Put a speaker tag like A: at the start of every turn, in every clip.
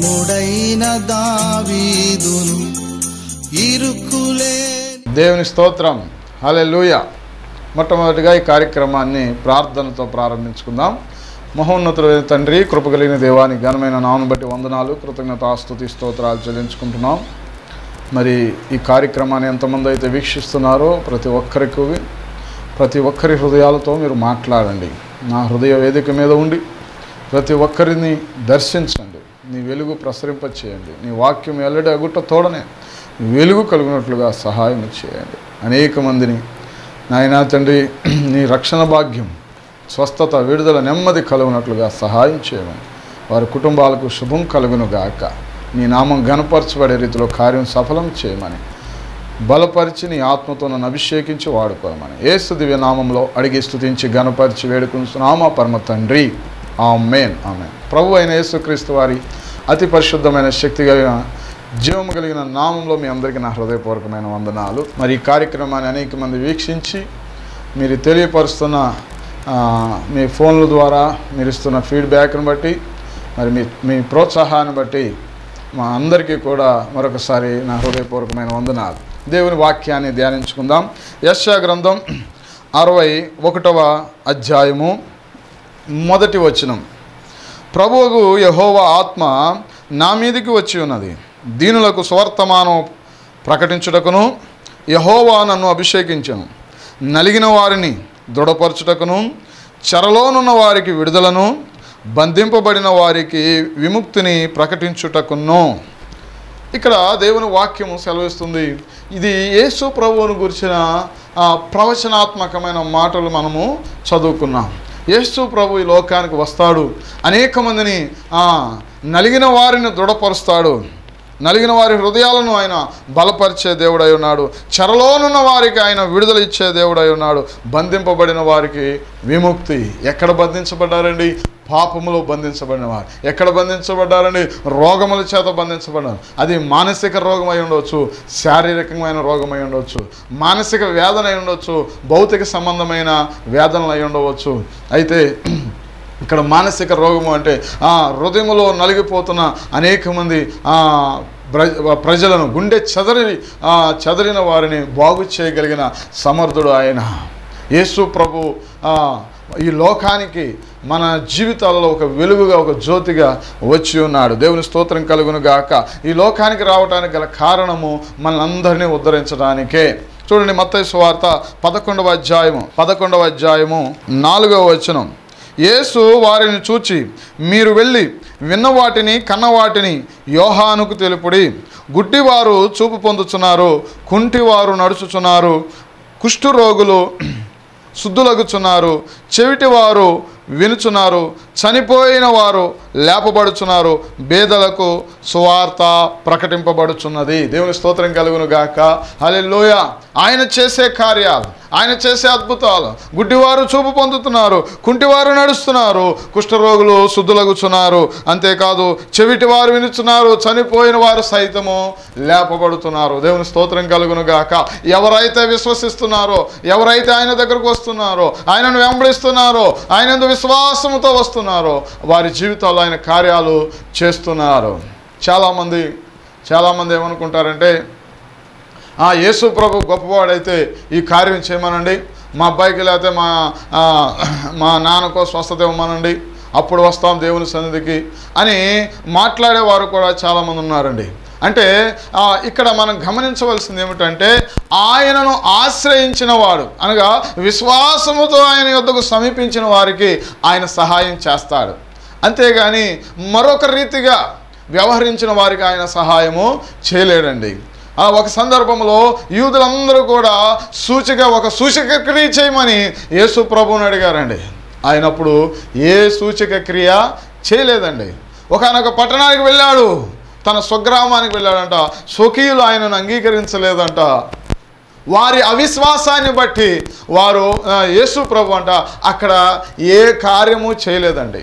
A: భీముడైన దావీదును ఇరుకులే
B: దేవుని స్తోత్రం హల్లెలూయ మొట్టమొదటిగా ఈ కార్యక్రమాన్ని ప్రార్థనతో ప్రారంభించుకుందాం మహోన్నతుడైన తండ్రి కృపగలిగిన దేవానికి ఘనమైన నామను బట్టి వందనాలు కృతజ్ఞత స్తుతి స్తోత్రాలు చెల్లించుకుంటున్నాం మరి ఈ కార్యక్రమాన్ని ఎంతమంది అయితే వీక్షిస్తున్నారో ప్రతి ఒక్కరికి ప్రతి ఒక్కరి హృదయాలతో మీరు మాట్లాడండి నా హృదయ వేదిక మీద ఉండి ప్రతి ఒక్కరిని దర్శించండి నీ వెలుగు ప్రసరింపచేయండి నీ వాక్యం ఎల్లడి అగుట్ట తోడనే వెలుగు కలిగినట్లుగా సహాయం చేయండి అనేక మందిని నాయనా తండ్రి నీ రక్షణ భాగ్యం స్వస్థత విడుదల నెమ్మది కలుగునట్లుగా సహాయం చేయమని వారి కుటుంబాలకు శుభం కలుగును గాక నీ నామం గనపరచబడే రీతిలో కార్యం సఫలం చేయమని బలపరిచి నీ ఆత్మతో నన్ను అభిషేకించి వాడుకోమని ఏసు దివ్య నామంలో అడిగి స్తుతించి గనపరిచి వేడుకుంటున్నామా పరమ తండ్రి ఆమెన్ ఆమెన్ ప్రభు అయిన యేసుక్రీస్తు వారి అతి పరిశుద్ధమైన శక్తి కలిగిన జీవము కలిగిన నామంలో మీ అందరికీ నా హృదయపూర్వకమైన వందనాలు మరి ఈ కార్యక్రమాన్ని అనేక మంది వీక్షించి మీరు తెలియపరుస్తున్న ఆ, మీ ఫోన్ల ద్వారా మీరు ఇస్తున్న ఫీడ్బ్యాక్ని బట్టి మరి మీ మీ ప్రోత్సాహాన్ని బట్టి మా అందరికీ కూడా మరొకసారి నా హృదయపూర్వకమైన వందనాలు దేవుని వాక్యాన్ని ధ్యానించుకుందాం యశా గ్రంథం అరవై ఒకటవ అధ్యాయము మొదటి వచనం ప్రభువుకు యహోవ ఆత్మ నా మీదికి వచ్చి ఉన్నది దీనులకు స్వర్తమానం ప్రకటించుటకును యహోవా నన్ను అభిషేకించను నలిగిన వారిని దృఢపరచుటకును చెరలోనున్న వారికి విడుదలను బంధింపబడిన వారికి విముక్తిని ప్రకటించుటకును ఇక్కడ దేవుని వాక్యము సెలవిస్తుంది ఇది యేసు ప్రభువును గురించిన ఆ, ప్రవచనాత్మకమైన మాటలు మనము చదువుకున్నాం యేసు ప్రభు ఈ లోకానికి వస్తాడు అనేక మందిని ఆ, నలిగిన వారిని దృఢపరుస్తాడు నలిగిన వారి హృదయాలను ఆయన బలపరిచే దేవుడై ఉన్నాడు చెరలోనున్న వారికి ఆయన విడుదల ఇచ్చే దేవుడై ఉన్నాడు బంధింపబడిన వారికి విముక్తి ఎక్కడ బంధించబడ్డారండి పాపములో బంధించబడిన వారు ఎక్కడ బంధించబడ్డారండి రోగముల చేత బంధించబడ్డారు అది మానసిక రోగం అయి ఉండవచ్చు శారీరకమైన రోగం అయి ఉండవచ్చు మానసిక వేదన అయి ఉండవచ్చు భౌతిక సంబంధమైన వేదనలు అయి ఉండవచ్చు అయితే ఇక్కడ మానసిక రోగము అంటే ఆ హృదయములో నలిగిపోతున్న అనేక మంది ఆ ప్ర- ప్రజలను గుండె చెదరి ఆ చెదరిన వారిని బాగు చేయగలిగిన సమర్థుడు ఆయన యేసు ప్రభు ఆ, ఈ లోకానికి మన జీవితాలలో ఒక వెలుగుగా ఒక జ్యోతిగా వచ్చి ఉన్నాడు దేవుని స్తోత్రం కలుగును గాక ఈ లోకానికి రావడానికి గల కారణము మనందరినీ ఉద్ధరించడానికే చూడండి మత్తయి సువార్త పదకొండవ అధ్యాయము పదకొండవ అధ్యాయము నాలుగవ వచనం యేసు వారిని చూచి మీరు వెళ్ళి విన్న వాటిని కన్న వాటిని యోహానుకు తెలుపుడి గుడ్డివారు చూపు పొందుచున్నారు కుంటివారు నడుచుచున్నారు కుష్ఠరోగులు శుద్ధులగుచున్నారు చెవిటివారు వినుచున్నారు చనిపోయిన వారు లేపబడుచున్నారు బేదలకు సువార్త ప్రకటింపబడుచున్నది దేవుని స్తోత్రం కలుగును గాక హల్లెలూయ ఆయన చేసే కార్యాలు ఆయన చేసే అద్భుతాలు గుడ్డివారు చూపు పొందుతున్నారు కుంటివారు నడుస్తున్నారు కుష్ఠరోగులు శుద్ధులగుచున్నారు అంతేకాదు చెవిటి వారు వినుచున్నారు చనిపోయిన వారు సైతము లేపబడుతున్నారు దేవుని స్తోత్రం కలుగును గాక ఎవరైతే విశ్వసిస్తున్నారో ఎవరైతే ఆయన దగ్గరకు వస్తున్నారో ఆయనను వెంబడిస్తున్నారో ఆయన విశ్వాసముతో వస్తున్నారో వారి జీవితాల్లో ఆయన కార్యాలు చేస్తున్నారు చాలామంది చాలామంది ఏమనుకుంటారంటే ఆ యేసు ప్రభు గొప్పవాడైతే ఈ కార్యం చేయమనండి మా అబ్బాయికి లేకపోతే మా ఆ, మా నాన్నకో స్వస్థత ఇవ్వమనండి అప్పుడు వస్తాం దేవుని సన్నిధికి అని మాట్లాడేవారు కూడా చాలామంది ఉన్నారండి అంటే ఆ, ఇక్కడ మనం గమనించవలసింది ఏమిటంటే ఆయనను ఆశ్రయించిన వాడు అనగా విశ్వాసముతో ఆయన యొద్దకు సమీపించిన వారికి ఆయన సహాయం చేస్తాడు అంతేగాని మరొక రీతిగా వ్యవహరించిన వారికి ఆయన సహాయము చేయలేడండి ఆ ఒక సందర్భంలో యూదులందరూ కూడా సూచిక ఒక సూచిక క్రియ చేయమని యేసు ప్రభువుని అడిగారండి ఆయన అప్పుడు ఏ సూచిక క్రియ చేయలేదండి ఒకనొక పట్టణానికి వెళ్ళాడు తన స్వగ్రామానికి వెళ్ళాడంట స్వకీయులు ఆయనను అంగీకరించలేదంట వారి అవిశ్వాసాన్ని బట్టి వారు ఆ, యేసు ప్రభు అంట అక్కడ ఏ కార్యము చేయలేదండి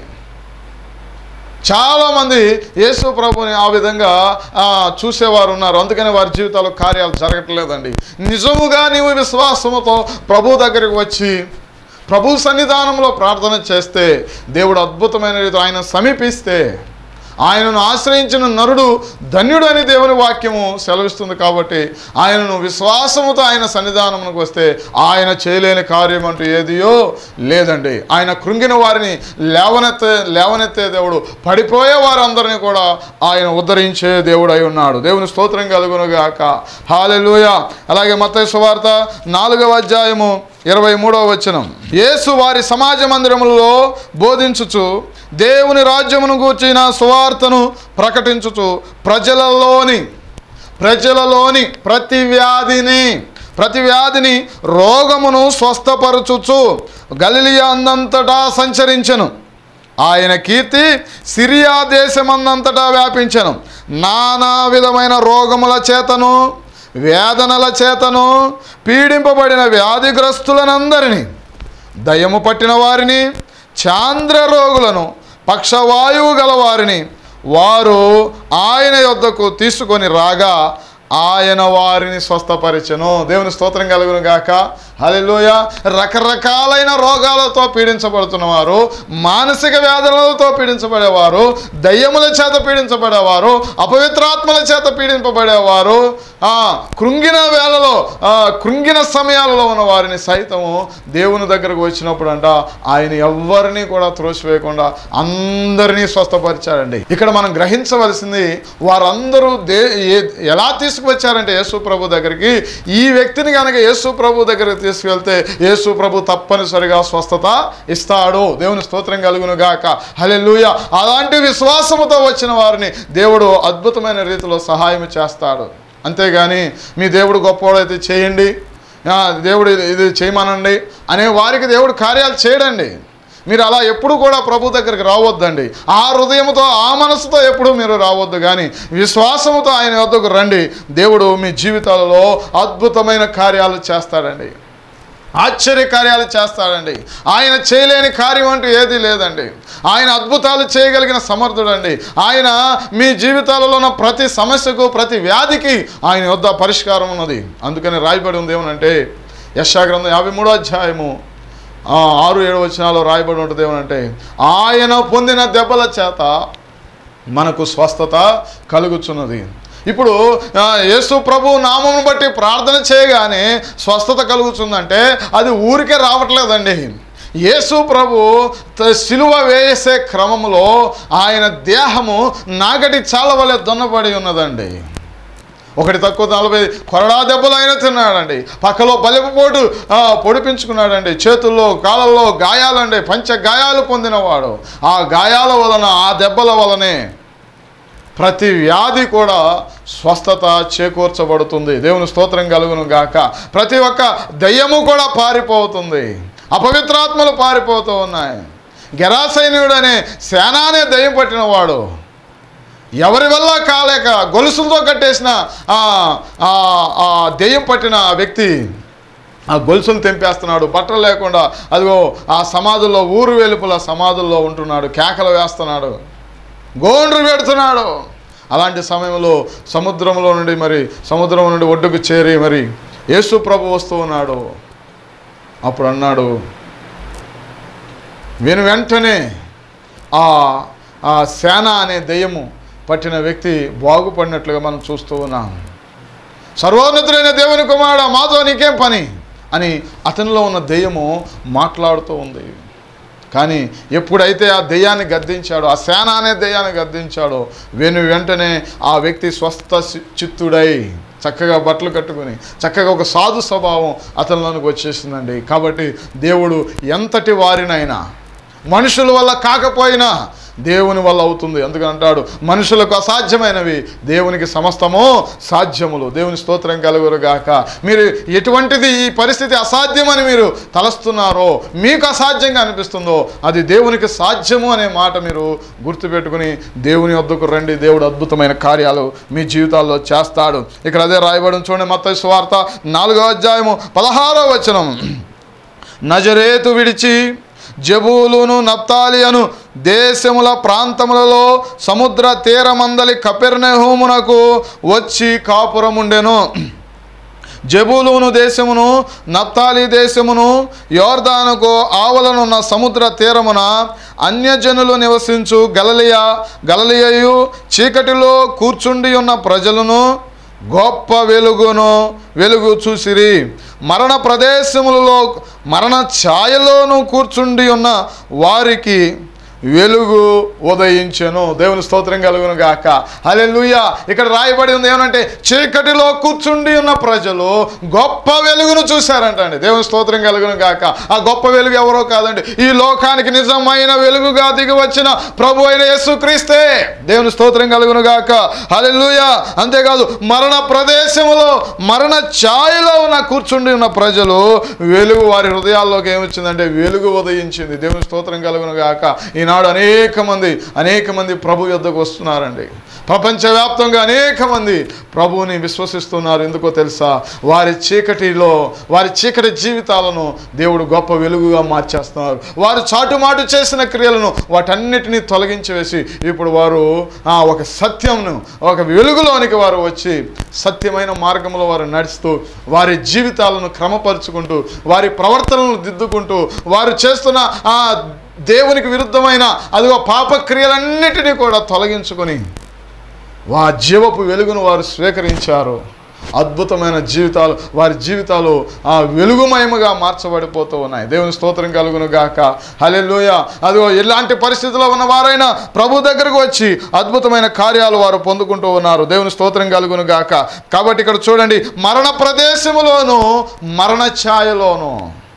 B: చాలామంది యేసు ప్రభుని ఆ విధంగా ఆ, చూసేవారు ఉన్నారు అందుకని వారి జీవితాల్లో కార్యాలు జరగట్లేదండి నిజముగా నీవు విశ్వాసముతో ప్రభు దగ్గరికి వచ్చి ప్రభు సన్నిధానంలో ప్రార్థన చేస్తే దేవుడు అద్భుతమైన రీతిలో ఆయన సమీపిస్తే ఆయనను ఆశ్రయించిన నరుడు ధన్యుడు అని దేవుని వాక్యము సెలవిస్తుంది కాబట్టి ఆయనను విశ్వాసముతో ఆయన సన్నిధానమునకు వస్తే ఆయన చేయలేని కార్యం అంటూ ఏదియో లేదండి ఆయన కృంగిన వారిని లేవనెత్తే లేవనెత్తే దేవుడు పడిపోయే వారందరినీ కూడా ఆయన ఉద్ధరించే దేవుడు అయి ఉన్నాడు దేవుని స్తోత్రం కలుగునుగాక హాలెలూయ అలాగే మత్తయి సువార్త నాలుగవ అధ్యాయము ఇరవై మూడవ వచనం యేసు వారి సమాజ మందిరములలో బోధించుచు దేవుని రాజ్యమును గూర్చిన సువార్తను ప్రకటించుచు ప్రజలలోని ప్రజలలోని ప్రతి వ్యాధిని ప్రతి వ్యాధిని రోగమును స్వస్థపరచుచు గలిలియా అందంతటా సంచరించెను ఆయన కీర్తి సిరియా దేశమందంతటా వ్యాపించెను నానా విధమైన రోగముల చేతను వేదనల చేతను పీడింపబడిన వ్యాధిగ్రస్తులనందరినీ దయ్యము పట్టిన వారిని చాంద్ర రోగులను పక్షవాయువు గల వారిని వారు ఆయన యొద్దకు తీసుకొని రాగా ఆయన వారిని స్వస్థపరిచెను దేవుని స్తోత్రం కలుగును గాక హల్లెలూయ రకరకాలైన రోగాలతో పీడించబడుతున్నవారు మానసిక వ్యాధులతో పీడించబడేవారు దయ్యముల చేత పీడించబడేవారు అపవిత్రాత్మల చేత పీడింపబడేవారు ఆ కృంగిన వేళలో ఆ కృంగిన సమయాలలో ఉన్న వారిని సైతము దేవుని దగ్గరకు వచ్చినప్పుడు అంట ఆయన ఎవ్వరిని కూడా త్రోసివేయకుండా అందరినీ స్వస్థపరిచారండి ఇక్కడ మనం గ్రహించవలసింది వారందరూ దే ఏ- ఎలా తీసుకువచ్చారంటే యేసు ప్రభు దగ్గరికి ఈ వ్యక్తిని కనుక యేసు ప్రభు దగ్గరికి తీసుకెళ్తే యేసు ప్రభు తప్పనిసరిగా స్వస్థత ఇస్తాడు దేవుని స్తోత్రం కలుగును గాక హల్లెలూయా అలాంటి విశ్వాసముతో వచ్చిన వారిని దేవుడు అద్భుతమైన రీతిలో సహాయం చేస్తాడు అంతేగాని మీ దేవుడు గొప్పవాడైతే చేయండి ఆ, దేవుడు ఇది- ఇది చేయమనండి అనే వారికి దేవుడు కార్యాలు చేయడండి మీరు అలా ఎప్పుడు కూడా ప్రభు దగ్గరికి రావద్దండి ఆ హృదయంతో ఆ మనసుతో ఎప్పుడు మీరు రావద్దు కానీ విశ్వాసముతో ఆయన వద్దకు రండి దేవుడు మీ జీవితాలలో అద్భుతమైన కార్యాలు చేస్తాడండి ఆశ్చర్య కార్యాలు చేస్తాడండి ఆయన చేయలేని కార్యం అంటూ ఏదీ లేదండి ఆయన అద్భుతాలు చేయగలిగిన సమర్థుడండి ఆయన మీ జీవితాలలో ఉన్న ప్రతి సమస్యకు ప్రతి వ్యాధికి ఆయన వద్ద పరిష్కారం ఉన్నది అందుకని రాయబడి ఉంది ఏమనంటే యశాగ్రంథం యాభై మూడో అధ్యాయము ఆ, ఆరు ఏడు వచనాలు రాయబడి ఉంటుంది ఏమనంటే ఆయన పొందిన దెబ్బల చేత మనకు స్వస్థత కలుగుచున్నది ఇప్పుడు ఆ, యేసు ప్రభు నామమును బట్టి ప్రార్థన చేయగానే స్వస్థత కలుగుతుందంటే అది ఊరికే రావట్లేదండి యేసు ప్రభు త- సిలువ వేసే క్రమంలో ఆయన దేహము నాగటి చాలవలే దున్నబడి ఉన్నదండి ఒకటి తక్కువ నలభై కొరడా దెబ్బలు ఆయన తిన్నాడండి పక్కలో బలిపోటు పొడిపించుకున్నాడండి చేతుల్లో కాళ్ళల్లో గాయాలండి పంచ గాయాలు పొందినవాడు ఆ గాయాల వలన ఆ దెబ్బల వలనే ప్రతి వ్యాధి కూడా స్వస్థత చేకూర్చబడుతుంది దేవుని స్తోత్రం కలుగును గాక ప్రతి ఒక్క దయ్యము కూడా పారిపోతుంది అపవిత్రాత్మలు పారిపోతూ ఉన్నాయి గెరాసైన్యుడు అనే సేనానే దయ్యం పట్టినవాడు ఎవరి వల్ల కాలేక గొలుసులతో కట్టేసిన ఆ ఆ ఆ దెయ్యం పట్టిన ఆ వ్యక్తి ఆ గొలుసులు తెంపేస్తున్నాడు బట్టలు లేకుండా అదిగో ఆ సమాధుల్లో ఊరు వెలుపుల సమాధుల్లో ఉంటున్నాడు కేకలు వేస్తున్నాడు గోండ్రు పెడుతున్నాడు అలాంటి సమయంలో సముద్రంలో నుండి మరి సముద్రం నుండి ఒడ్డుకు చేరి మరి యేసు ప్రభు వస్తూ ఉన్నాడు అప్పుడు అన్నాడు విను వెంటనే ఆ ఆ సేన అనే దెయ్యము పట్టిన వ్యక్తి బాగుపడినట్లుగా మనం చూస్తూ ఉన్నాం సర్వోన్నతుడైన దేవుని కుమారుడు మాతో నీకేం పని అని అతనిలో ఉన్న దెయ్యము మాట్లాడుతూ ఉంది కానీ ఎప్పుడైతే ఆ దెయ్యాన్ని గద్దించాడో ఆ సేన అనే దెయ్యాన్ని గద్దించాడో వెను వెంటనే ఆ వ్యక్తి స్వస్థ చి- చిత్తుడై చక్కగా బట్టలు కట్టుకుని చక్కగా ఒక సాధు స్వభావం అతనిలోనికి వచ్చేసిందండి కాబట్టి దేవుడు ఎంతటి వారినైనా మనుషుల వల్ల కాకపోయినా దేవుని వల్ల అవుతుంది అందుకని అంటాడు మనుషులకు అసాధ్యమైనవి దేవునికి సమస్తము సాధ్యములు దేవుని స్తోత్రం కలుగురుగాక మీరు ఎటువంటిది ఈ పరిస్థితి అసాధ్యమని మీరు తలస్తున్నారో మీకు అసాధ్యంగా అనిపిస్తుందో అది దేవునికి సాధ్యము అనే మాట మీరు గుర్తుపెట్టుకుని దేవుని వద్దకు రండి దేవుడు అద్భుతమైన కార్యాలు మీ జీవితాల్లో చేస్తాడు ఇక్కడ అదే రాయబడి చూడండి మత్తయి సువార్త నాలుగో అధ్యాయము పదహారో వచనం నజరేతు విడిచి జబూలును నప్తాలి అను దేశముల ప్రాంతములలో సముద్ర తీరమందలి కపెర్నహూమునకు వచ్చి కాపురముండెను జబూలూను దేశమును నప్తాలి దేశమును యోర్దానుకు ఆవలనున్న సముద్ర తీరమున అన్యజనులు నివసించు గలలియ గలలియయు చీకటిలో కూర్చుండి ఉన్న ప్రజలను గొప్ప వెలుగును వెలుగు చూసిరి మరణ ప్రదేశములలో మరణ ఛాయలోను కూర్చుండి ఉన్న వారికి వెలుగు ఉదయించెను దేవుని స్తోత్రం కలుగును గాక హల్లెలూయా ఇక్కడ రాయబడి ఉంది ఏమనంటే చీకటిలో కూర్చుండి ఉన్న ప్రజలు గొప్ప వెలుగును చూశారంట అండి దేవుని స్తోత్రం కలుగును గాక ఆ గొప్ప వెలుగు ఎవరో కాదండి ఈ లోకానికి నిజమైన వెలుగుగా దిగి వచ్చిన ప్రభు అయిన యేసుక్రీస్తే దేవుని స్తోత్రం కలుగును గాక హల్లెలూయా అంతేకాదు మరణ ప్రదేశములో మరణ ఛాయలో ఉన్న కూర్చుండి ఉన్న ప్రజలు వెలుగు వారి హృదయాల్లోకి ఏమొచ్చిందంటే వెలుగు ఉదయించింది దేవుని స్తోత్రం కలుగును గాక ఈనాడు అనేక మంది అనేక మంది ప్రభు యొద్దకు వస్తున్నారండి ప్రపంచవ్యాప్తంగా అనేక మంది ప్రభువుని విశ్వసిస్తున్నారు ఎందుకో తెలుసా వారి చీకటిలో వారి చీకటి జీవితాలను దేవుడు గొప్ప వెలుగుగా మార్చేస్తున్నారు వారు చాటుమాటు చేసిన క్రియలను వాటన్నిటినీ తొలగించి వేసి ఇప్పుడు వారు ఆ, ఒక సత్యంను ఒక వెలుగులోనికి వారు వచ్చి సత్యమైన మార్గంలో వారు నడుస్తూ వారి జీవితాలను క్రమపరుచుకుంటూ వారి ప్రవర్తనలను దిద్దుకుంటూ వారు చేస్తున్న ఆ దేవునికి విరుద్ధమైన అదిగో పాపక్రియలన్నిటినీ కూడా తొలగించుకొని వా జీవపు వెలుగును వారు స్వీకరించారు అద్భుతమైన జీవితాలు వారి జీవితాలు ఆ వెలుగుమయముగా మార్చబడిపోతూ ఉన్నాయి దేవుని స్తోత్రం కలుగును గాక హలెలుయ అదిగో ఎలాంటి పరిస్థితిలో ఉన్న వారైనా ప్రభు దగ్గరకు వచ్చి అద్భుతమైన కార్యాలు వారు పొందుకుంటూ ఉన్నారు దేవుని స్తోత్రం కలుగును గాక కాబట్టి ఇక్కడ చూడండి మరణ ప్రదేశములోను మరణ ఛాయలోను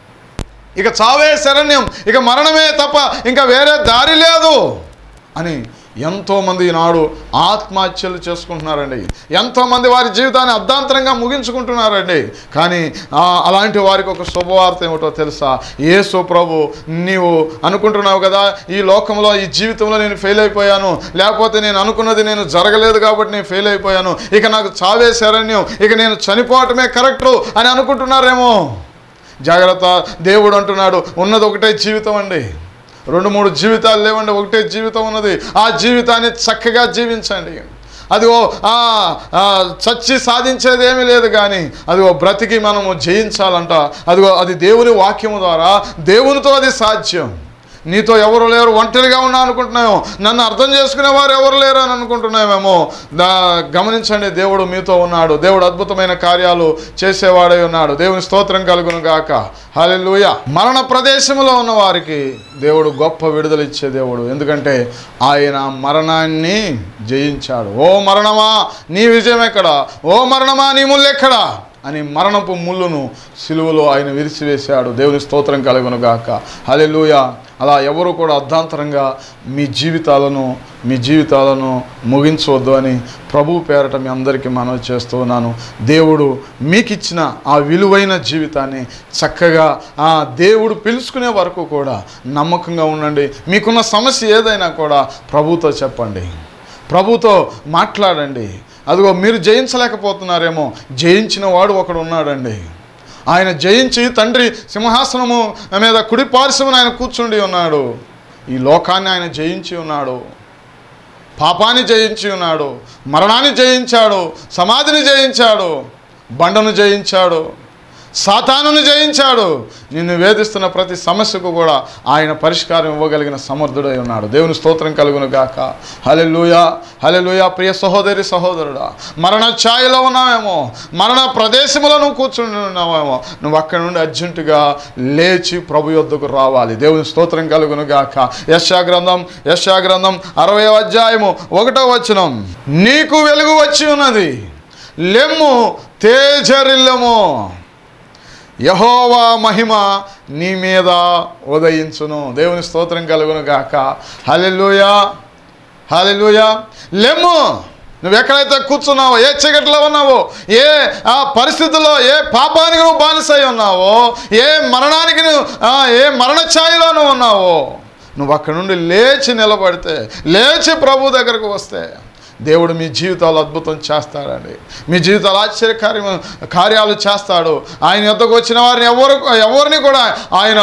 B: ఇక చావే శరణ్యం ఇక మరణమే తప్ప ఇంకా వేరే దారి లేదు అని ఎంతోమంది ఈనాడు ఆత్మహత్యలు చేసుకుంటున్నారండి ఎంతోమంది వారి జీవితాన్ని అర్ధాంతరంగా ముగించుకుంటున్నారండి కానీ ఆ, అలాంటి వారికి ఒక శుభవార్త ఏమిటో తెలుసా యేసు ప్రభు నీవు అనుకుంటున్నావు కదా ఈ లోకంలో ఈ జీవితంలో నేను ఫెయిల్ అయిపోయాను లేకపోతే నేను అనుకున్నది నేను జరగలేదు కాబట్టి నేను ఫెయిల్ అయిపోయాను ఇక నాకు చావే శరణ్యం ఇక నేను చనిపోవటమే కరెక్టు అని అనుకుంటున్నారేమో జాగ్రత్త దేవుడు అంటున్నాడు ఉన్నది ఒకటే జీవితం అండి రెండు మూడు జీవితాలు లేవండి ఒకటే జీవితం ఉన్నది ఆ జీవితాన్ని చక్కగా జీవించండి అదిగో ఆ, ఆ, చచ్చి సాధించేది ఏమీ లేదు కానీ అదిగో బ్రతికి మనము జయించాలంట అదిగో అది దేవుని వాక్యము ద్వారా దేవునితో అది సాధ్యం నీతో ఎవరు లేరు ఒంటరిగా ఉన్నా అనుకుంటున్నామో నన్ను అర్థం చేసుకునేవారు ఎవరు లేరు అని అనుకుంటున్నామేమో దా గమనించండి దేవుడు మీతో ఉన్నాడు దేవుడు అద్భుతమైన కార్యాలు చేసేవాడై ఉన్నాడు దేవుని స్తోత్రం కలుగును గాక హల్లెలూయా మరణ ప్రదేశంలో ఉన్న వారికి దేవుడు గొప్ప విడుదల ఇచ్చే దేవుడు ఎందుకంటే ఆయన మరణాన్ని జయించాడు ఓ మరణమా నీ విజయం ఎక్కడ ఓ మరణమా నీ ముల్లెక్కడా అని మరణపు ముళ్ళును సిలువలో ఆయన విరిసివేశాడు దేవుని స్తోత్రం కలుగును గాక హల్లెలూయా అలా ఎవరు కూడా అర్ధాంతరంగా మీ జీవితాలను మీ జీవితాలను ముగించవద్దు అని ప్రభు పేరట మీ అందరికీ మనవి చేస్తూ ఉన్నాను దేవుడు మీకు ఇచ్చిన ఆ విలువైన జీవితాన్ని చక్కగా ఆ దేవుడు పిలుచుకునే వరకు కూడా నమ్మకంగా ఉండండి మీకున్న సమస్య ఏదైనా కూడా ప్రభుతో చెప్పండి ప్రభుతో మాట్లాడండి అదిగో మీరు జయించలేకపోతున్నారేమో జయించిన వాడు ఒకడు ఉన్నాడండి ఆయన జయించి తండ్రి సింహాసనము మీద కుడి పార్శ్వమున ఆయన కూర్చుండి ఉన్నాడు ఈ లోకాన్ని ఆయన జయించి ఉన్నాడు పాపాన్ని జయించి ఉన్నాడు మరణాన్ని జయించాడు సమాధిని జయించాడు బండను జయించాడు సాతానుని జయించాడు నిన్ను వేధిస్తున్న ప్రతి సమస్యకు కూడా ఆయన పరిష్కారం ఇవ్వగలిగిన సమర్థుడై ఉన్నాడు దేవుని స్తోత్రం కలుగును గాక హలెలుయా హలెలుయా ప్రియ సహోదరి సహోదరుడా మరణ ఛాయలో ఉన్నావేమో మరణ ప్రదేశంలో నువ్వు కూర్చుని ఉన్నావేమో నువ్వు అక్కడి నుండి అర్జెంటుగా లేచి ప్రభు యొద్దకు రావాలి దేవుని స్తోత్రం కలుగును గాక యశా గ్రంథం యశా గ్రంథం అరవై అధ్యాయము ఒకటో వచనం నీకు వెలుగు వచ్చి ఉన్నది లెమ్ము తేజరిల్లము యహోవా మహిమ నీ మీద ఉదయించును దేవుని స్తోత్రం కలుగును గాక హలెలుయా హలెలుయా లెమ్ము నువ్వు ఎక్కడైతే కూర్చున్నావో ఏ చీకట్లో ఉన్నావో ఏ ఆ పరిస్థితుల్లో ఏ పాపానికి నువ్వు బానిసై ఉన్నావో ఏ మరణానికి నువ్వు ఆ, ఏ మరణ ఛాయలో నువ్వు ఉన్నావో నువ్వు అక్కడ నుండి లేచి నిలబడితే లేచి ప్రభు దగ్గరకు వస్తే దేవుడు మీ జీవితాలు అద్భుతం చేస్తాడండి మీ జీవితాలు ఆశ్చర్యకార్యం కార్యాలు చేస్తాడు ఆయన యొద్దకు వచ్చిన వారిని ఎవరు ఎవరిని కూడా ఆయన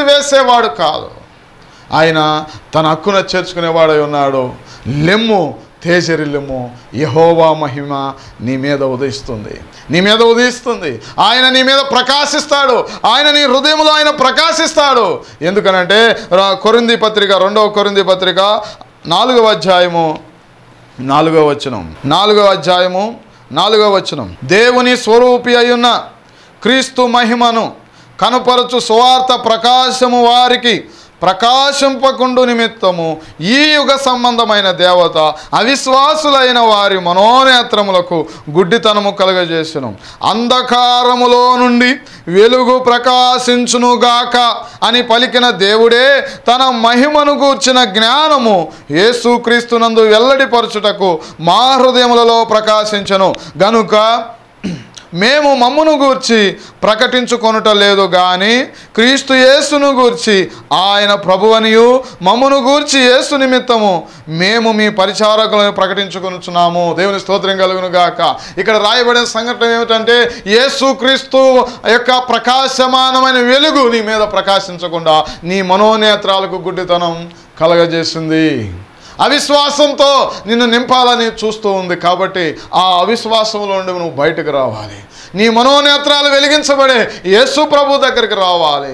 B: త్రోసివేసేవాడు కాదు ఆయన తన హక్కున చేర్చుకునేవాడై ఉన్నాడు లెమ్ము తేజరిల్లుము యహోవా మహిమ నీ మీద ఉదయిస్తుంది నీ మీద ఉదయిస్తుంది ఆయన నీ మీద ప్రకాశిస్తాడు ఆయన నీ హృదయంలో ఆయన ప్రకాశిస్తాడు ఎందుకనంటే రా- కొరింది పత్రిక రెండవ కొరింది పత్రిక నాలుగవ అధ్యాయము నాలుగవ వచనం నాలుగవ అధ్యాయము నాలుగవ వచనం దేవుని స్వరూపి అయ్యున్న క్రీస్తు మహిమను కనుపరచు సువార్త ప్రకాశము వారికి ప్రకాశింపకుండు నిమిత్తము ఈ యుగ సంబంధమైన దేవత అవిశ్వాసులైన వారి మనోనేత్రములకు గుడ్డితనము కలుగజేసును అంధకారములో నుండి వెలుగు ప్రకాశించునుగాక అని పలికిన దేవుడే తన మహిమను గూర్చిన జ్ఞానము యేసుక్రీస్తునందు వెల్లడిపరచుటకు మా హృదయములలో ప్రకాశించను గనుక మేము మమ్మును గూర్చి ప్రకటించుకొనుట లేదు కానీ క్రీస్తు యేసును గూర్చి ఆయన ప్రభువనియు మమ్మును గూర్చి యేసు నిమిత్తము మేము మీ పరిచారకులను ప్రకటించుకొనుచున్నాము దేవుని స్తోత్రం కలుగును గాక ఇక్కడ రాయబడిన సంఘటన ఏమిటంటే యేసు క్రీస్తు యొక్క ప్రకాశమానమైన వెలుగు నీ మీద ప్రకాశించకుండా నీ మనోనేత్రాలకు గుడ్డితనం కలగజేసింది అవిశ్వాసంతో నిన్ను నింపాలని చూస్తూ ఉంది కాబట్టి ఆ అవిశ్వాసంలో నుండి నువ్వు బయటకు రావాలి నీ మనోనేత్రాలు వెలిగించబడే యేసు ప్రభు దగ్గరికి రావాలి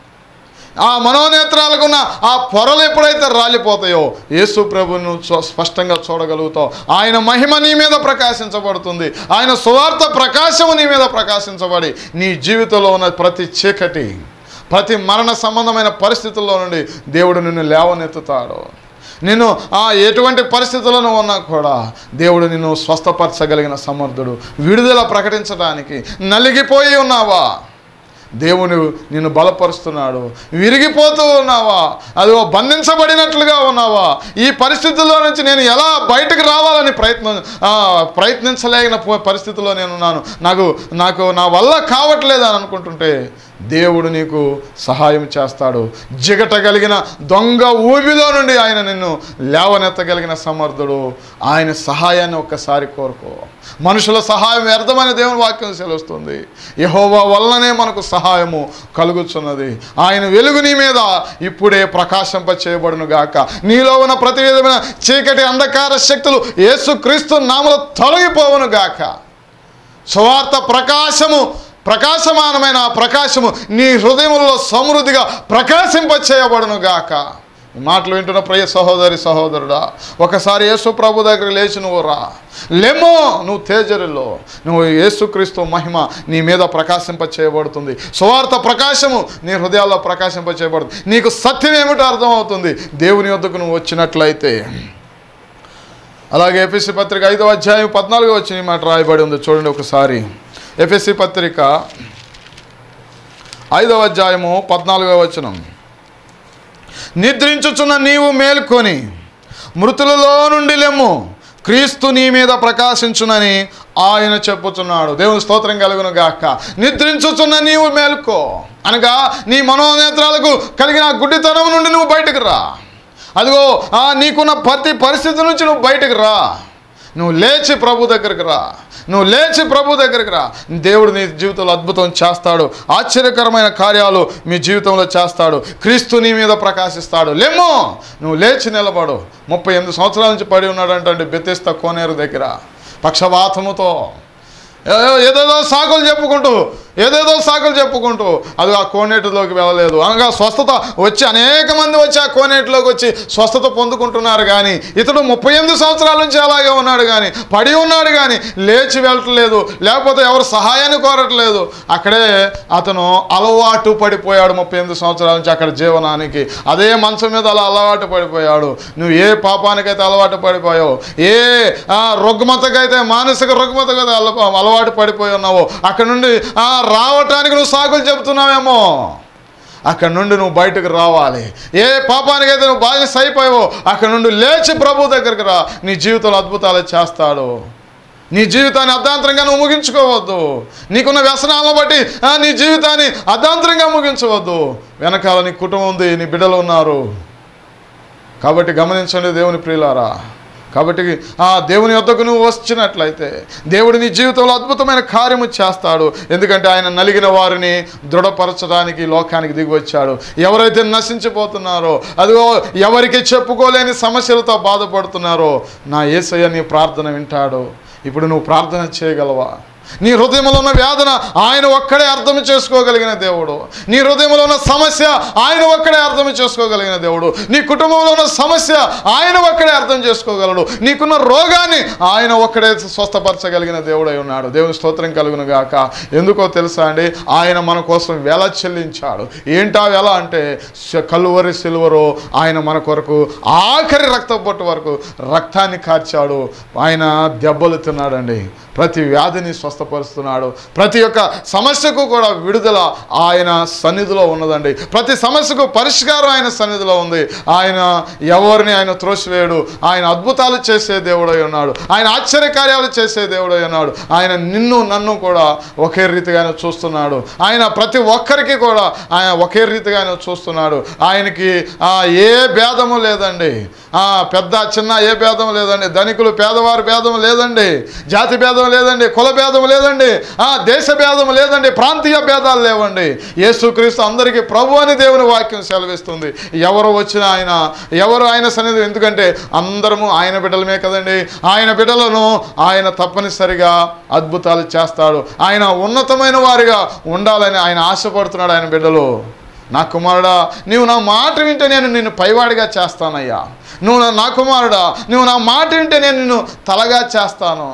B: ఆ మనోనేత్రాలకున్న ఆ పొరలు ఎప్పుడైతే రాలిపోతాయో యేసు ప్రభును చూ- స్పష్టంగా చూడగలుగుతావు ఆయన మహిమ నీ మీద ప్రకాశించబడుతుంది ఆయన సువార్త ప్రకాశము నీ మీద ప్రకాశించబడి నీ జీవితంలో ఉన్న ప్రతి చీకటి ప్రతి మరణ సంబంధమైన పరిస్థితుల్లో నుండి దేవుడు నిన్ను లేవనెత్తుతాడు నిన్ను ఆ ఎటువంటి పరిస్థితులను ఉన్నా కూడా దేవుడు నిన్ను స్వస్థపరచగలిగిన సమర్థుడు విడుదల ప్రకటించడానికి నలిగిపోయి ఉన్నావా దేవుడు నిన్ను బలపరుస్తున్నాడు విరిగిపోతూ ఉన్నావా అది బంధించబడినట్లుగా ఉన్నావా ఈ పరిస్థితుల్లో నుంచి నేను ఎలా బయటకు రావాలని ప్రయత్నం ఆ, ప్రయత్నించలేని ప- పరిస్థితిలో నేను ఉన్నాను నాకు నాకు నా వల్ల కావట్లేదు అని అనుకుంటుంటే దేవుడు నీకు సహాయం చేస్తాడు జిగటగలిగిన దొంగ ఊబిలో నుండి ఆయన నిన్ను లేవనెత్తగలిగిన సమర్థుడు ఆయన సహాయాన్ని ఒక్కసారి కోరుకో మనుషుల సహాయం వ్యర్థమైన దేవుని వాక్యం సెలవుస్తుంది యహోవా వల్లనే మనకు సహాయము కలుగుతున్నది ఆయన వెలుగు నీ మీద ఇప్పుడే ప్రకాశింప చేయబడును గాక నీలో ఉన్న ప్రతి విధమైన చీకటి అంధకార శక్తులు యేసుక్రీస్తు నామలో తొలగిపోవును గాక సువార్త ప్రకాశము ప్రకాశమానమైన ఆ ప్రకాశము నీ హృదయంలో సమృద్ధిగా ప్రకాశింప చేయబడును గాక ఈ మాటలు వింటున్న ప్రియ సహోదరి సహోదరుడా ఒకసారి యేసు ప్రభు దగ్గర లేచి నువ్వు రా లెమ్మో నువ్వు తేజరిలో నువ్వు యేసుక్రీస్తు మహిమ నీ మీద ప్రకాశింప చేయబడుతుంది సువార్త ప్రకాశము నీ హృదయాల్లో ప్రకాశింప చేయబడుతుంది నీకు సత్యం ఏమిటో అర్థమవుతుంది దేవుని వద్దకు నువ్వు వచ్చినట్లయితే అలాగే ఎఫ్ఎస్సి పత్రిక ఐదవ అధ్యాయం పద్నాలుగు వచ్చిన ఈ మాట రాయబడి ఉంది చూడండి ఒకసారి ఎఫ్ఎస్సి పత్రిక ఐదవ అధ్యాయము పద్నాలుగవ వచనం నిద్రించుచున్న నీవు మేల్కొని మృతులలో నుండి లెమ్ము క్రీస్తు నీ మీద ప్రకాశించునని ఆయన చెప్పుచున్నాడు దేవుని స్తోత్రం కలుగును గాక నిద్రించుచున్న నీవు మేల్కో అనగా నీ మనోనేత్రాలకు కలిగిన ఆ గుడ్డితనం నుండి నువ్వు బయటకు రా అదిగో ఆ నీకున్న ప్రతి పరిస్థితి నుంచి నువ్వు బయటకు రా నువ్వు లేచి ప్రభు దగ్గరికి రా నువ్వు లేచి ప్రభు దగ్గరికి రా దేవుడు నీ జీవితంలో అద్భుతం చేస్తాడు ఆశ్చర్యకరమైన కార్యాలు మీ జీవితంలో చేస్తాడు క్రీస్తు నీ మీద ప్రకాశిస్తాడు లేమో నువ్వు లేచి నిలబడు ముప్పై ఎనిమిది సంవత్సరాల నుంచి పడి ఉన్నాడంటే బెత్తిస్తా కోనేరు దగ్గర పక్షవాతముతో ఏ- ఏదేదో సాకులు చెప్పుకుంటూ ఏదేదో సాకులు చెప్పుకుంటూ అది ఆ కోనేటిలోకి వెళ్ళలేదు అనగా స్వస్థత వచ్చి అనేక మంది వచ్చి ఆ కోనేటిలోకి వచ్చి స్వస్థత పొందుకుంటున్నారు కానీ ఇతడు ముప్పై ఎనిమిది సంవత్సరాల నుంచి అలాగే ఉన్నాడు కానీ పడి ఉన్నాడు కానీ లేచి వెళ్ళట్లేదు లేకపోతే ఎవరు సహాయాన్ని కోరట్లేదు అక్కడే అతను అలవాటు పడిపోయాడు ముప్పై ఎనిమిది సంవత్సరాల నుంచి అక్కడ జీవనానికి అదే మంచం మీద అలా అలవాటు పడిపోయాడు నువ్వు ఏ పాపానికైతే అలవాటు పడిపోయావు ఏ ఆ, రుగ్మతకైతే మానసిక రుగ్మతకైతే అల- అలవాటు పడిపోయి ఉన్నావో అక్కడ నుండి ఆ, రావటానికి నువ్వు సాకులు చెబుతున్నావేమో అక్కడ నుండి నువ్వు బయటకు రావాలి ఏ పాపానికైతే నువ్వు బాధ్యత అయిపోయావో అక్కడ నుండి లేచి ప్రభు దగ్గరికి రా నీ జీవితంలో అద్భుతాలు చేస్తాడు నీ జీవితాన్ని అర్ధాంతరంగా నువ్వు ముగించుకోవద్దు నీకున్న వ్యసనాలను బట్టి ఆ, నీ జీవితాన్ని అర్ధాంతరంగా ముగించవద్దు వెనకాల నీ కుటుంబం ఉంది నీ బిడ్డలు ఉన్నారు కాబట్టి గమనించండి దేవుని ప్రియులారా కాబట్టి ఆ దేవుని వద్దకు నువ్వు వచ్చినట్లయితే దేవుడు నీ జీవితంలో అద్భుతమైన కార్యము చేస్తాడు ఎందుకంటే ఆయన నలిగిన వారిని దృఢపరచడానికి ఈ లోకానికి దిగి వచ్చాడు ఎవరైతే నశించిపోతున్నారో అదిగో ఎవరికి చెప్పుకోలేని సమస్యలతో బాధపడుతున్నారో నా యేసయ్య నీ ప్రార్థన వింటాడు ఇప్పుడు నువ్వు ప్రార్థన చేయగలవా నీ హృదయంలో ఉన్న వేదన ఆయన ఒక్కడే అర్థం చేసుకోగలిగిన దేవుడు నీ హృదయంలో ఉన్న సమస్య ఆయన ఒక్కడే అర్థం చేసుకోగలిగిన దేవుడు నీ కుటుంబంలో ఉన్న సమస్య ఆయన ఒక్కడే అర్థం చేసుకోగలడు నీకున్న రోగాన్ని ఆయన ఒక్కడే స్వస్థపరచగలిగిన దేవుడై ఉన్నాడు దేవుని స్తోత్రం కలుగును గాక ఎందుకో తెలుసా అండి ఆయన మన కోసం వెల చెల్లించాడు ఏంటా వెల అంటే శ- కలువరి సిలువరు ఆయన మన కొరకు ఆఖరి రక్తపొట్టు వరకు రక్తాన్ని కార్చాడు ఆయన దెబ్బలు తిన్నాడండి ప్రతి వ్యాధిని స్వస్థపరుస్తున్నాడు ప్రతి ఒక్క సమస్యకు కూడా విడుదల ఆయన సన్నిధిలో ఉన్నదండి ప్రతి సమస్యకు పరిష్కారం ఆయన సన్నిధిలో ఉంది ఆయన ఎవరిని ఆయన త్రోసివేయడు ఆయన అద్భుతాలు చేసే దేవుడై ఉన్నాడు ఆయన ఆశ్చర్యకార్యాలు చేసే దేవుడై ఉన్నాడు ఆయన నిన్ను నన్ను కూడా ఒకే రీతిగానే చూస్తున్నాడు ఆయన ప్రతి ఒక్కరికి కూడా ఆయన ఒకే రీతిగానే చూస్తున్నాడు ఆయనకి ఆ, ఏ భేదము లేదండి ఆ, పెద్ద చిన్న ఏ భేదం లేదండి ధనికులు పేదవారి భేదం లేదండి జాతి భేదం లేదండి కుల భేదం లేదండి ఆ దేశ భేదం లేదండి ప్రాంతీయ భేదాలు లేవండి యేసుక్రీస్తు అందరికీ ప్రభు అని దేవుని వాక్యం సెలవిస్తుంది ఎవరు వచ్చినా ఆయన ఎవరు ఆయన సన్నిధి ఎందుకంటే అందరము ఆయన బిడ్డలమే కదండి ఆయన బిడ్డలను ఆయన తప్పనిసరిగా అద్భుతాలు చేస్తాడు ఆయన ఉన్నతమైన వారిగా ఉండాలని ఆయన ఆశపడుతున్నాడు ఆయన బిడ్డలు నా కుమారుడా నీవు నా మాట వింటే నేను నిన్ను పైవాడిగా చేస్తానయ్యా నువ్వు నా- నా కుమారుడా నువ్వు నా మాట వింటే నేను నిన్ను తలగా చేస్తాను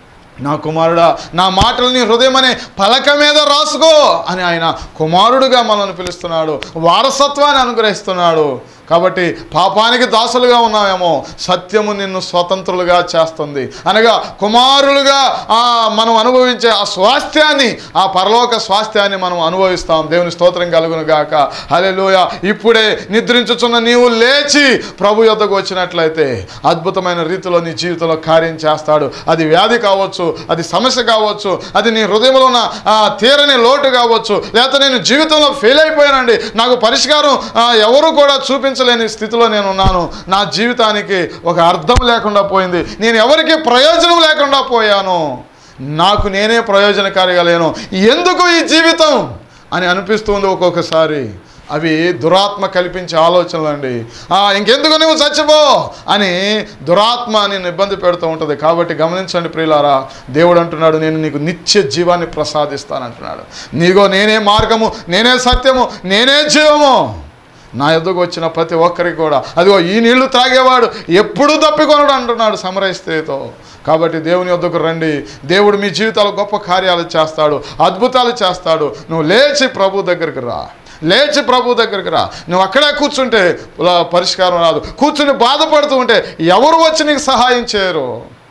B: నా కుమారుడా నా మాటలని హృదయం అనే పలక మీద రాసుకో అని ఆయన కుమారుడుగా మనల్ని పిలుస్తున్నాడు వారసత్వాన్ని అనుగ్రహిస్తున్నాడు కాబట్టి పాపానికి దాసులుగా ఉన్నామేమో సత్యము నిన్ను స్వతంత్రులుగా చేస్తుంది అనగా కుమారులుగా ఆ, మనం అనుభవించే ఆ స్వాస్థ్యాన్ని ఆ పరలోక స్వాస్థ్యాన్ని మనం అనుభవిస్తాం దేవుని స్తోత్రం కలుగును గాక హల్లెలూయా ఇప్పుడే నిద్రించుచున్న నీవు లేచి ప్రభు యొద్దకు వచ్చినట్లయితే అద్భుతమైన రీతిలో నీ జీవితంలో కార్యం చేస్తాడు అది వ్యాధి కావచ్చు అది సమస్య కావచ్చు అది నీ హృదయంలో ఉన్న ఆ, తీరని లోటు కావచ్చు లేకపోతే నేను జీవితంలో ఫెయిల్ అయిపోయానండి నాకు పరిష్కారం ఆ, ఎవరు కూడా చూపించలేని స్థితిలో నేను ఉన్నాను నా జీవితానికి ఒక అర్థం లేకుండా పోయింది నేను ఎవరికి ప్రయోజనం లేకుండా పోయాను నాకు నేనే ప్రయోజనకారిగా లేను ఎందుకు ఈ జీవితం అని అనిపిస్తుంది ఒక్కొక్కసారి అవి దురాత్మ కల్పించే ఆలోచనలు అండి ఆ, ఇంకెందుకు నువ్వు చచ్చిపో అని దురాత్మ నిన్ను ఇబ్బంది పెడుతూ ఉంటుంది కాబట్టి గమనించండి ప్రియులారా దేవుడు అంటున్నాడు నేను నీకు నిత్య జీవాన్ని ప్రసాదిస్తానంటున్నాడు నీగో నేనే మార్గము నేనే సత్యము నేనే జీవము నా ఎద్దుకు వచ్చిన ప్రతి ఒక్కరికి కూడా అదిగో ఈ నీళ్లు త్రాగేవాడు ఎప్పుడూ తప్పికొనడు అంటున్నాడు సమరస్త్రీతో కాబట్టి దేవుని యొద్దకు రండి దేవుడు మీ జీవితాలు గొప్ప కార్యాలు చేస్తాడు అద్భుతాలు చేస్తాడు నువ్వు లేచి ప్రభు దగ్గరికి రా లేచి ప్రభు దగ్గరికి రా నువ్వు అక్కడే కూర్చుంటే లా పరిష్కారం రాదు కూర్చుని బాధపడుతూ ఉంటే ఎవరు వచ్చి నీకు సహాయం చేయరు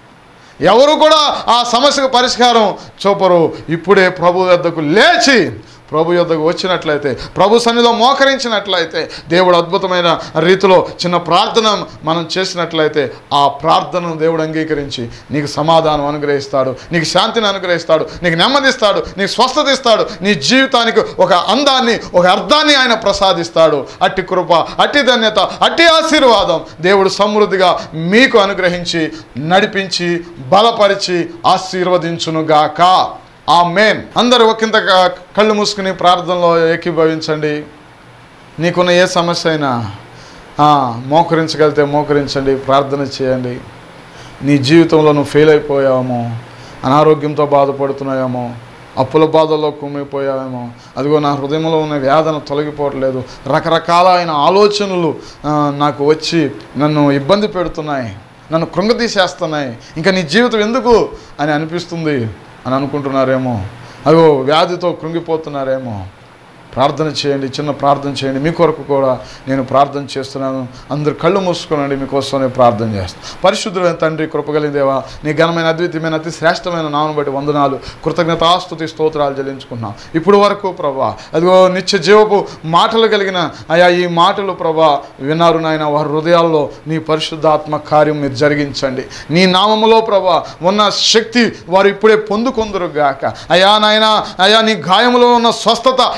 B: ఎవరు కూడా ఆ సమస్యకు పరిష్కారం చూపరు ఇప్పుడే ప్రభు వద్దకు లేచి ప్రభు యొద్దకు వచ్చినట్లయితే ప్రభు సన్నిధిలో మోకరించినట్లయితే దేవుడు అద్భుతమైన రీతిలో చిన్న ప్రార్థన మనం చేసినట్లయితే ఆ ప్రార్థనను దేవుడు అంగీకరించి నీకు సమాధానం అనుగ్రహిస్తాడు నీకు శాంతిని అనుగ్రహిస్తాడు నీకు నెమ్మదిస్తాడు నీకు స్వస్థత ఇస్తాడు నీ జీవితానికి ఒక అందాన్ని ఒక అర్థాన్ని ఆయన ప్రసాదిస్తాడు అట్టి కృప అట్టి ధన్యత అట్టి ఆశీర్వాదం దేవుడు సమృద్ధిగా మీకు అనుగ్రహించి నడిపించి బలపరిచి ఆశీర్వదించునుగాక ఆ మేన్ అందరూ ఒకంత క- కళ్ళు మూసుకుని ప్రార్థనలో ఏకీభవించండి నీకున్న ఏ సమస్య అయినా ఆ, మోకరించగలిగితే మోకరించండి ప్రార్థన చేయండి నీ జీవితంలో నువ్వు ఫెయిల్ అయిపోయావేమో అనారోగ్యంతో బాధపడుతున్నావేమో అప్పుల బాధల్లో కుమ్మిపోయావేమో అదిగో నా హృదయంలో ఉన్న వేదన తొలగిపోవట్లేదు రకరకాల ఆయన ఆలోచనలు ఆ, నాకు వచ్చి నన్ను ఇబ్బంది పెడుతున్నాయి నన్ను కృంగతీసేస్తున్నాయి ఇంకా నీ జీవితం ఎందుకు అని అనిపిస్తుంది అని అనుకుంటున్నారేమో అదిగో వ్యాధితో కృంగిపోతున్నారేమో ప్రార్థన చేయండి చిన్న ప్రార్థన చేయండి మీ కొరకు కూడా నేను ప్రార్థన చేస్తున్నాను అందరు కళ్ళు మూసుకోనండి మీకోసం నేను ప్రార్థన చేస్తాను పరిశుద్ధులైన తండ్రి కృపగలిగిన దేవా నీ ఘనమైన అద్వితీయమైన అతి శ్రేష్టమైన నామను బట్టి వందనాలు కృతజ్ఞతాస్తుతి స్తోత్రాలు చెల్లించుకున్నాం ఇప్పుడు వరకు ప్రభా అదిగో నిత్య జీవపు మాటలు కలిగిన అయా ఈ మాటలు ప్రభా విన్నారు నాయన వారి హృదయాల్లో నీ పరిశుద్ధాత్మ కార్యం మీరు జరిగించండి నీ నామములో ప్రభా ఉన్న శక్తి వారు ఇప్పుడే పొందుకొందరు గాక అయా నాయన అయా నీ గాయములో ఉన్న స్వస్థత ఇప్పుడే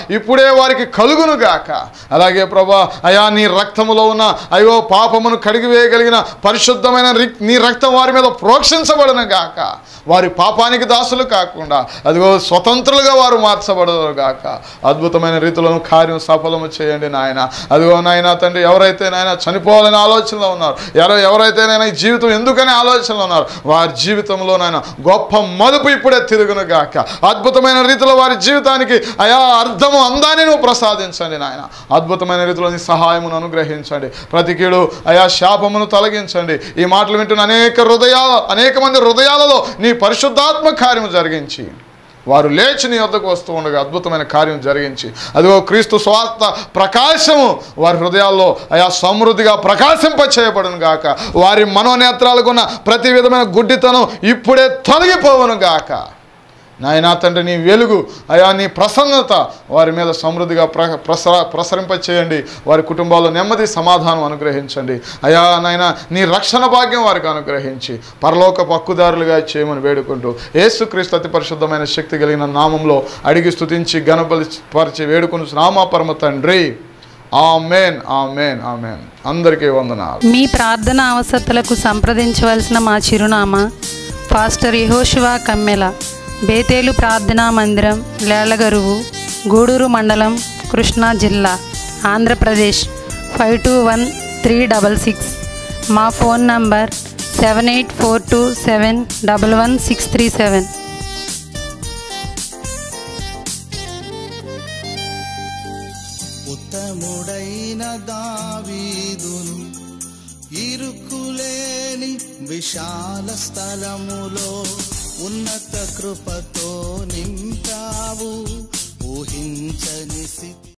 B: దయ వారికి కలుగును గాక అలాగే ప్రభా అయా నీ రక్తములో ఉన్న అయ్యో పాపమును కడిగివేయగలిగిన పరిశుద్ధమైన రి- నీ రక్తం వారి మీద ప్రోక్షించబడును గాక వారి పాపానికి దాసులు కాకుండా అదిగో స్వతంత్రులుగా వారు మార్చబడదు గాక అద్భుతమైన రీతిలో కార్యం సఫలము చేయండి నాయన అదిగో నాయన తండ్రి ఎవరైతే నాయన చనిపోవాలని ఆలోచనలో ఉన్నారు ఎవరు ఎవరైతే నాయన ఈ జీవితం ఎందుకని ఆలోచనలో ఉన్నారు వారి జీవితంలో నాయన గొప్ప మలుపు ఇప్పుడే తిరుగును గాక అద్భుతమైన రీతిలో వారి జీవితానికి అయా అర్థము అందాన్ని నువ్వు ప్రసాదించండి నాయన అద్భుతమైన రీతిలో నీ సహాయమును అనుగ్రహించండి ప్రతి కీడు అయా శాపమును తొలగించండి ఈ మాటలు వింటున్న అనేక హృదయాల అనేక మంది హృదయాలలో నీ పరిశుద్ధాత్మ కార్యము జరిగించి వారు లేచి నీ వద్దకు వస్తూ ఉండగా అద్భుతమైన కార్యం జరిగించి అదిగో క్రీస్తు స్వార్థ ప్రకాశము వారి హృదయాల్లో అయా సమృద్ధిగా ప్రకాశింప చేయబడును గాక వారి మనోనేత్రాలకున్న ప్రతి విధమైన గుడ్డితనం ఇప్పుడే తొలగిపోవును గాక నాయనా తండ్రి నీ వెలుగు అయా నీ ప్రసన్నత వారి మీద సమృద్ధిగా ప్ర ప్రసర ప్రసరింప చేయండి వారి కుటుంబాల్లో నెమ్మది సమాధానం అనుగ్రహించండి అయా నాయన నీ రక్షణ భాగ్యం వారికి అనుగ్రహించి పరలోక పక్కుదారులుగా చేయమని వేడుకుంటూ యేసుక్రీస్తు అతి పరిశుద్ధమైన శక్తి కలిగిన నామంలో అడిగి స్తుతించి గణపలి పరిచి వేడుకుని నామా పరమ తండ్రి ఆమెన్ ఆమెన్ ఆమెన్ అందరికీ వందనాలు
C: మీ ప్రార్థన అవసరతలకు సంప్రదించవలసిన మా చిరునామా పాస్టర్ యహోశివా కమ్మెల బేతేలు ప్రార్థనా మందిరం లేలగరువు గూడూరు మండలం కృష్ణా జిల్లా Andhra Pradesh five two one three double six మా phone number seven eight four two seven double one six three seven
A: ఉత్తముడైన దావీదును ఇరుకులేని విశాల స్థలములో ఉన్నత కృపతో నింపావు ఊహించని స్థితి